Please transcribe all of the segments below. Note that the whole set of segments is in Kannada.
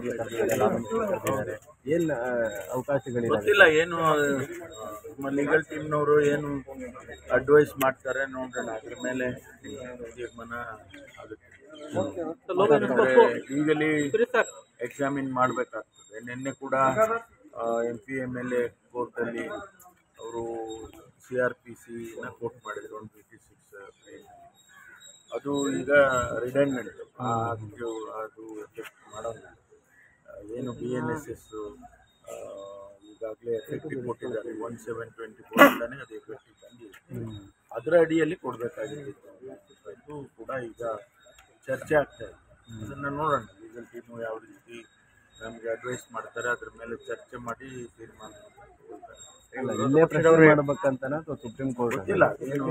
ಗೆ ಕರೆದಿದ್ದಾರೆ ಲಾ ಮಿನಿಸ್ಟರ್ ಕರೆದಿದ್ದಾರೆ ಏನ್ ಆ, ಅವಕಾಶಗಳಿದಾವೆ ಗೊತ್ತಿಲ್ಲ ಏನು ನಮ್ಮ ಲೀಗಲ್ ಟೀಮ್ನವರು ಏನು ಅಡ್ವೈಸ್ ಮಾಡ್ತಾರೆ ನೋಡೋಣ ಅದ್ರ ಮೇಲೆ ತೀರ್ಮಾನ ಆಗುತ್ತೆ ಈಗಲೇ ಎಕ್ಸಾಮಿನ್ ಮಾಡಬೇಕಾಗ್ತದೆ ನಿನ್ನೆ ಕೂಡ M P M L A ಕೋರ್ಟಲ್ಲಿ ಅವರು ಸಿ ಆರ್ ಪಿ ಸಿನ ಕೋರ್ಟ್ ಮಾಡಿದ್ರು ಒನ್ ಫಿಫ್ಟಿ ಸಿಕ್ಸ್ ಅದು ಈಗ ರಿಡಂಡೆಂಟ್ ಅದು ಅದು ಎಫೆಕ್ಟ್ ಮಾಡೋಲ್ಲ ಆ, ಏನು ಬಿ ಎನ್ ಎಸ್ ಎಸ್ ಈಗಾಗಲೇ ಎಫೆಕ್ಟಿವ್ ಕೊಟ್ಟಿದ್ದಾರೆ ಒನ್ ಸೆವೆನ್ ಟ್ವೆಂಟಿ ಫೋರ್ ಅಂತಾನೆ ಅದು ಎಫೆಕ್ಟಿವ್ ಬಂದಿದೆ ಅದರ ಅಡಿಯಲ್ಲಿ ಕೊಡಬೇಕಾಗಿತ್ತು ಅದು ಕೂಡ ಈಗ ಚರ್ಚೆ ಆಗ್ತಾ ಇದೆ ಅದನ್ನು ನೋಡೋಣ ಲೀಗಲ್ ಟೀಮು ಯಾವ ರೀತಿ ನಮಗೆ ಅಡ್ವೈಸ್ ಮಾಡ್ತಾರೆ ಅದ್ರ ಮೇಲೆ ಚರ್ಚೆ ಮಾಡಿ ತೀರ್ಮಾನ ತಗೊಳ್ತಾರೆ. ಇಲ್ಲ ಇಲ್ಲೇ ಪ್ರಶ್ನೆ ಮಾಡ್ಬೇಕಂತನ ಅಥವಾ ಸುಪ್ರೀಂ ಕೋರ್ಟ್ ಗೊತ್ತಿಲ್ಲ ಏನು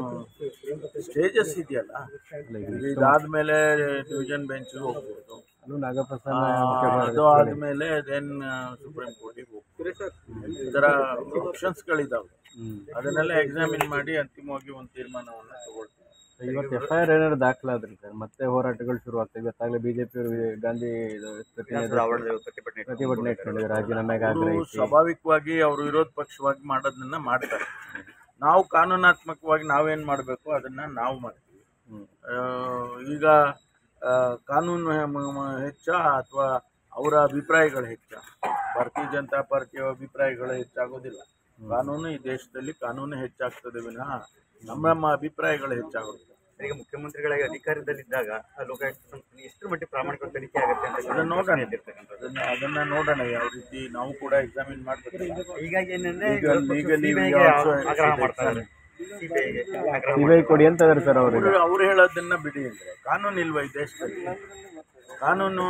ಸ್ಟೇಜಸ್ ಇದೆಯಲ್ಲ ಈಗ ಇದಾದ್ಮೇಲೆ ಡಿವಿಷನ್ ಬೆಂಚ್ ಹೋಗ್ಬೋದು ಅಲ್ಲೂ ನಾಗಪ್ರಸನ್ನ ಅದು ಆದ್ಮೇಲೆ ದೆನ್ ಸುಪ್ರೀಂ ಕೋರ್ಟಿಗೆ ಹೋಗ್ಬೋದು ಈ ಥರ ಆಪ್ಷನ್ಸ್ಗಳಿದಾವೆ ಹ್ಮ್ ಅದನ್ನೆಲ್ಲ ಎಕ್ಸಾಮಿನ್ ಮಾಡಿ ಅಂತಿಮವಾಗಿ ಒಂದು ತೀರ್ಮಾನವನ್ನು ತಗೊಳ್ತೀವಿ ಇವತ್ತು ಎಫ್ ಐ ಆರ್ ಏನಾದ್ರು ದಾಖಲಾದ್ರಿ ಸರ್ ಮತ್ತೆ ಹೋರಾಟಗಳು ಶುರು ಆಗ್ತವೆ ಇವತ್ತಾಗಲೇ ಬಿಜೆಪಿ ಅವರು ಗಾಂಧಿ ಇದು ಪ್ರತಿಭಟನೆ ಪ್ರತಿಭಟನೆ ಇಟ್ಕೊಂಡಿದ್ದಾರೆ ರಾಜೀನಾಮೆಗೆ ಅವರು ಆಗ್ರಹಿಸಿ ಸ್ವಾಭಾವಿಕವಾಗಿ ಅವರು ವಿರೋಧ ಪಕ್ಷವಾಗಿ ಮಾಡೋದನ್ನ ಮಾಡ್ತಾರೆ ನಾವು ಕಾನೂನಾತ್ಮಕವಾಗಿ ನಾವೇನು ಮಾಡಬೇಕು ಅದನ್ನ ನಾವು ಮಾಡ್ತೀವಿ ಹ್ಮ್. ಆ, ಈಗ ಆ, ಕಾನೂನು ಹೆ- ಮ- ಮ- ಹೆಚ್ಚ ಅಥವಾ ಅವರ ಅಭಿಪ್ರಾಯಗಳು ಹೆಚ್ಚ ಭಾರತೀಯ ಜನತಾ ಪಾರ್ಟಿಯ ಅಭಿಪ್ರಾಯಗಳು ಹೆಚ್ಚಾಗೋದಿಲ್ಲ ಕಾನೂನು ಈ ದೇಶದಲ್ಲಿ ಕಾನೂನು ಹೆಚ್ಚಾಗ್ತದೆ ವಿನಃ ನಮ್ಮ ನಮ್ಮ ಅಭಿಪ್ರಾಯಗಳು ಹೆಚ್ಚಾಗುತ್ತೆ ಈಗ ಮುಖ್ಯಮಂತ್ರಿಗಳಾಗಿ ಅಧಿಕಾರದಲ್ಲಿದ್ದಾಗ ಆ ಲೋಕಾಯುಕ್ತ ಸಂಸ್ಥೆ ಎಷ್ಟರ ಮಟ್ಟಿಗೆ ಪ್ರಾಮಾಣಿಕ ತನಿಖೆ ಆಗುತ್ತೆ ಅಂತ ಅದನ್ನ ನೋಡೋಣ ಅದನ್ನ ಅದನ್ನ ನೋಡೋಣ ಯಾವ ರೀತಿ ನಾವು ಕೂಡ ಎಕ್ಸಾಮಿನ್ ಮಾಡ್ಬೇಕು ಹೀಗಾಗಿ ಏನಂದ್ರೆ ಈಗ legally we ಸಿಬಿಐಗೆ also ಆಗ್ರಹ should ಮಾಡ್ತಾರೆ ಸಿಬಿಐಗೆ ಆಗ್ರಹ ಸಿಬಿಐ ಕೊಡಿ ಅಂತ ಇದಾರೆ ಸರ್ ಅವರು ಅವ್ರು ಅವ್ರು ಹೇಳೋದನ್ನ ಬಿಡಿ ಅಂದ್ರೆ ಕಾನೂನು ಇಲ್ವಾ ಈ ದೇಶದಲ್ಲಿ ಕಾನೂನು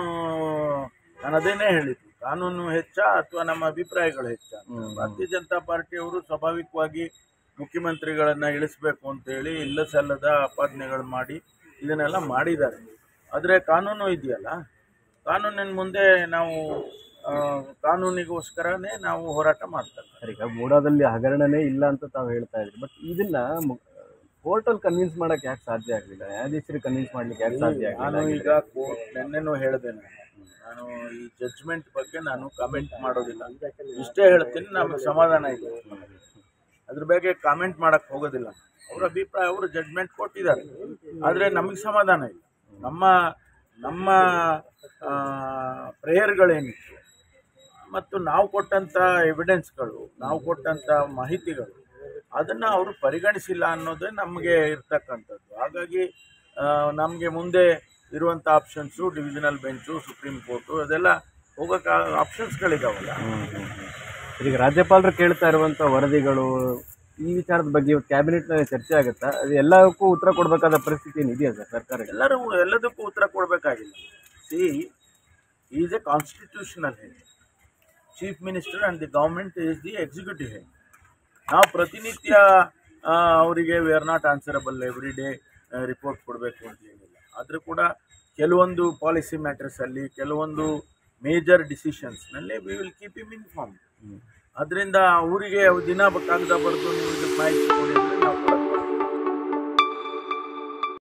ನಾನು ಅದೇನೇ ಹೇಳಿದ್ದು ಕಾನೂನು ಹೆಚ್ಚ ಅಥವಾ ನಮ್ಮ ಅಭಿಪ್ರಾಯಗಳು ಹೆಚ್ಚ ಭಾರತೀಯ ಜನತಾ ಪಾರ್ಟಿಯವರು ಸ್ವಾಭಾವಿಕವಾಗಿ ಮುಖ್ಯಮಂತ್ರಿಗಳನ್ನ ಇಳಿಸ್ಬೇಕು ಅಂತೇಳಿ ಇಲ್ಲ ಸಲ್ಲದ ಆಪಾದನೆಗಳು ಮಾಡಿ ಇದನ್ನೆಲ್ಲ ಮಾಡಿದ್ದಾರೆ ಆದರೆ ಕಾನೂನು ಇದೆಯಲ್ಲ ಕಾನೂನಿನ ಮುಂದೆ ನಾವು ಆ, ಕಾನೂನಿಗೋಸ್ಕರನೇ ನಾವು ಹೋರಾಟ ಮಾಡ್ತಾರೆ ಸರ್ ಈಗ ಮೂಡಾದಲ್ಲಿ ಹಗರಣನೇ ಇಲ್ಲ ಅಂತ ತಾವು ಹೇಳ್ತಾ ಇದ್ರಿ ಬಟ್ ಇದನ್ನ ಕೋರ್ಟಲ್ಲಿ ಕನ್ವಿನ್ಸ್ ಮಾಡಕ್ ಯಾಕೆ ಸಾಧ್ಯ ಆಗಲಿಲ್ಲ ನ್ಯಾಯಾಧೀಶರಿಗೆ ಕನ್ವಿನ್ಸ್ ಮಾಡ್ಲಿಕ್ಕೆ ಯಾಕೆ ಸಾಧ್ಯ ನಾನು ಆಗಲಿಲ್ಲ ಈಗ ಕೋರ್ಟ್ ನಿನ್ನೆನೂ ಹೇಳಿದೆ ನಾನು ನಾನು ಈ ಜಡ್ಜ್ಮೆಂಟ್ ಬಗ್ಗೆ ನಾನು ಕಾಮೆಂಟ್ ಮಾಡೋದಿಲ್ಲ ಇಷ್ಟೇ ಹೇಳ್ತೀನಿ ನಮಗೆ ಸಮಾಧಾನ ಇದೆ ಅದ್ರ ಬಗ್ಗೆ ಕಾಮೆಂಟ್ ಮಾಡಕ್ ಹೋಗೋದಿಲ್ಲ ಅವ್ರ ಅಭಿಪ್ರಾಯ ಅವರು ಜಡ್ಜ್ಮೆಂಟ್ ಕೊಟ್ಟಿದ್ದಾರೆ ಆದರೆ ನಮಗೆ ಸಮಾಧಾನ ಇಲ್ಲ ನಮ್ಮ ನಮ್ಮ ಪ್ರೇಯರ್ಗಳೇನಿತ್ತು ಮತ್ತು ನಾವು ಕೊಟ್ಟಂಥ ಎವಿಡೆನ್ಸ್ಗಳು ನಾವು ಕೊಟ್ಟಂಥ ಮಾಹಿತಿಗಳು ಅದನ್ನು ಅವರು ಪರಿಗಣಿಸಿಲ್ಲ ಅನ್ನೋದೇ ನಮಗೆ ಇರ್ತಕ್ಕಂಥದ್ದು ಹಾಗಾಗಿ ನಮಗೆ ಮುಂದೆ ಇರುವಂಥ options divisional bench supreme court ಅದೆಲ್ಲ ಹೋಗೋಕೆ ಆಪ್ಷನ್ಸ್ಗಳಿದಾವಲ್ಲ ಈಗ ರಾಜ್ಯಪಾಲರು ಕೇಳ್ತಾ ಇರುವಂತ ವರದಿಗಳು ಈ ವಿಚಾರದ ಬಗ್ಗೆ ಇವತ್ತು ಕ್ಯಾಬಿನೆಟ್ನಲ್ಲಿ ಚರ್ಚೆ ಆಗುತ್ತಾ ಅದು ಎಲ್ಲಕ್ಕೂ ಉತ್ತರ ಕೊಡಬೇಕಾದ ಪರಿಸ್ಥಿತಿ ಏನು ಇದೆಯಾ ಸರ್ ಸರ್ಕಾರಕ್ಕೆ ಎಲ್ಲರೂ ಎಲ್ಲದಕ್ಕೂ ಉತ್ತರ ಕೊಡಬೇಕಾಗಿಲ್ಲ she is a constitutional head chief minister and the government is the executive head ನಾವು ಪ್ರತಿನಿತ್ಯ ಆ, ಅವರಿಗೆ we are not answerable every day report ಕೊಡಬೇಕು ಅಂತ ಏನಿಲ್ಲ ಆದರೂ ಕೂಡ ಕೆಲವೊಂದು ಪಾಲಿಸಿ ಮ್ಯಾಟರ್ಸಲ್ಲಿ ಕೆಲವೊಂದು ಮೇಜರ್ ಡಿಸಿಷನ್ಸ್ನಲ್ಲಿ we will keep them inform ಅದರಿಂದ ಅವರಿಗೆ ದಿನ ಕಾಗದ ಬರೆದು ನೀವು ಇದಕ್ಕೆ ಮಾಹಿತಿ ಕೊಡಿ ಅಂದರೆ ನಾವು